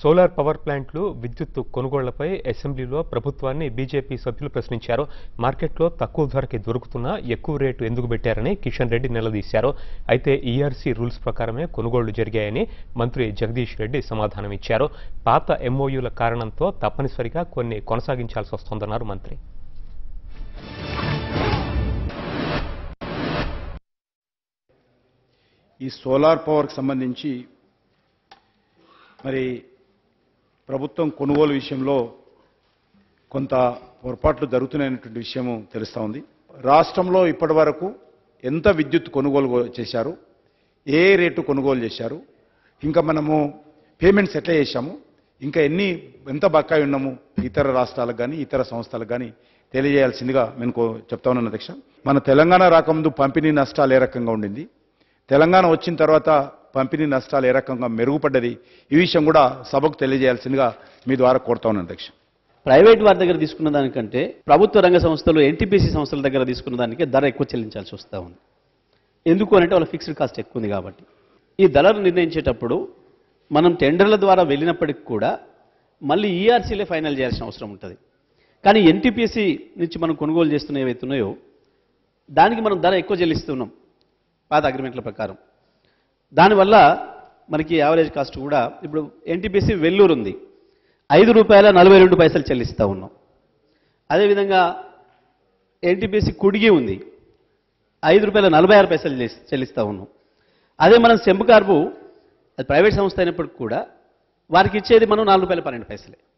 solar power ప్లాంట్లు విద్యుత్ కొనుగోళ్లపై అసెంబ్లీలో ప్రభుత్వాన్ని బీజేపీ సభ్యులు ప్రశ్నించారు మార్కెట్లో తక్కువ ధరకి దొరుకుతున్నా ఎక్కువ రేటు ఎందుకు పెట్టారని కిషన్ రెడ్డి నిలదీశారు అయితే ఈఆర్సీ రూల్స్ ప్రకారమే కొనుగోళ్లు జరిగాయని మంత్రి జగదీష్ రెడ్డి సమాధానం ఇచ్చారు పాత ఎంఓయూల కారణంతో తప్పనిసరిగా కొన్ని కొనసాగించాల్సి వస్తోందన్నారు మంత్రి ఈ సోలార్ పవర్కి సంబంధించి మరి ప్రభుత్వం కొనుగోలు విషయంలో కొంత పొరపాట్లు జరుగుతున్నాయనేటువంటి విషయము తెలుస్తూ ఉంది రాష్ట్రంలో ఇప్పటి వరకు ఎంత విద్యుత్ కొనుగోలు చేశారు ఏ రేటు కొనుగోలు చేశారు ఇంకా మనము పేమెంట్స్ ఎట్లా చేశాము ఇంకా ఎన్ని ఎంత బకాయి ఉన్నాము ఇతర రాష్ట్రాలకు కానీ ఇతర సంస్థలకు కానీ తెలియజేయాల్సిందిగా నేను కో- చెప్తా ఉన్నాను అధ్యక్ష మన తెలంగాణ రాకముందు పంపిణీ నష్టాలు ఏ రకంగా ఉండింది తెలంగాణ వచ్చిన తర్వాత పంపిణీ నష్టాలు ఏ రకంగా మెరుగుపడ్డది ఈ విషయం కూడా సభకు తెలియజేయాల్సిందిగా మీ ద్వారా కోరుతా ఉన్నాను అధ్యక్ష ప్రైవేట్ వారి దగ్గర తీసుకున్న దానికంటే ప్రభుత్వ రంగ సంస్థలు ఎన్టీపీసీ సంస్థల దగ్గర తీసుకున్న దానికి ధర ఎక్కువ చెల్లించాల్సి వస్తూ ఉంది ఎందుకు అంటే వాళ్ళ ఫిక్స్డ్ కాస్ట్ ఎక్కువ ఉంది కాబట్టి ఈ ధరలు నిర్ణయించేటప్పుడు మనం టెండర్ల ద్వారా వెళ్ళినప్పటికి కూడా మళ్ళీ ఈఆర్సీలే ఫైనల్ చేయాల్సిన అవసరం ఉంటుంది కానీ ఎన్టీపీసీ నుంచి మనం కొనుగోలు చేస్తున్న ఏవైతే ఉన్నాయో దానికి మనం ధర ఎక్కువ చెల్లిస్తున్నాం పాత అగ్రిమెంట్ల ప్రకారం దానివల్ల మనకి యావరేజ్ కాస్ట్ కూడా ఇప్పుడు ఎన్టీపీసీ వెల్లూరు ఉంది ఐదు రూపాయల నలభై రెండు పైసలు చెల్లిస్తూ ఉన్నాం అదేవిధంగా ఎన్టీపీసీ కుడిగి ఉంది ఐదు రూపాయల నలభై ఆరు పైసలు చెల్లి- చెల్లిస్తూ ఉన్నాం అదే మనం సెంపు కార్బు అది ప్రైవేట్ సంస్థ అయినప్పటికి కూడా వారికి ఇచ్చేది మనం నాలుగు రూపాయల పన్నెండు పైసలే